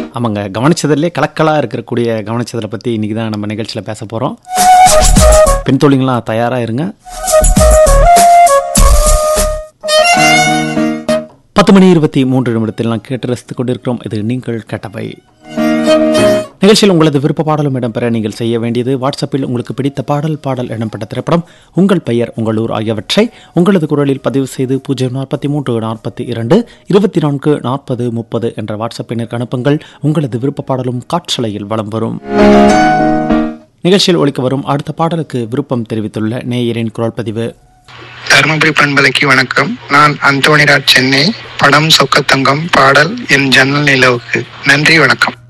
ஆமாங்க கவனிச்சதுலேயே கலக்கலாக இருக்கக்கூடிய கவனிச்சதில் பற்றி இன்றைக்கி தான் நம்ம நிகழ்ச்சியில் பேச போகிறோம் பெண் தோழிங்களாம் தயாராக இருங்க பத்து மணி இருபத்தி மூன்று நிமிடத்தில் நான் கேட்டு ரசித்துக் கொண்டிருக்கிறோம் இது நீங்கள் கேட்டவை நிகழ்ச்சியில் உங்களது விருப்ப பாடலும் இடம்பெற நீங்கள் செய்ய வேண்டியது வாட்ஸ்அப்பில் உங்களுக்கு பிடித்த பாடல் பாடல் இடம்பெற்ற திரைப்படம் உங்கள் பெயர் உங்கள் ஊர் ஆகியவற்றை உங்களது குரலில் பதிவு செய்து பூஜ்ஜியம் நாற்பத்தி மூன்று நாற்பத்தி இரண்டு இருபத்தி நான்கு நாற்பது முப்பது என்ற வாட்ஸ்அப் எண்ணிற்கு அனுப்புங்கள் உங்களது விருப்ப பாடலும் காற்றலையில் வலம் வரும் நிகழ்ச்சியில் ஒழிக்க வரும் அடுத்த பாடலுக்கு விருப்பம் தெரிவித்துள்ள நேயரின் குரல் பதிவு தருமபுரி பண்பலைக்கு வணக்கம் நான் அந்தோணிராஜ் சென்னை படம் சொக்கத்தங்கம் பாடல் என் ஜன்னல் நிலவுக்கு நன்றி வணக்கம்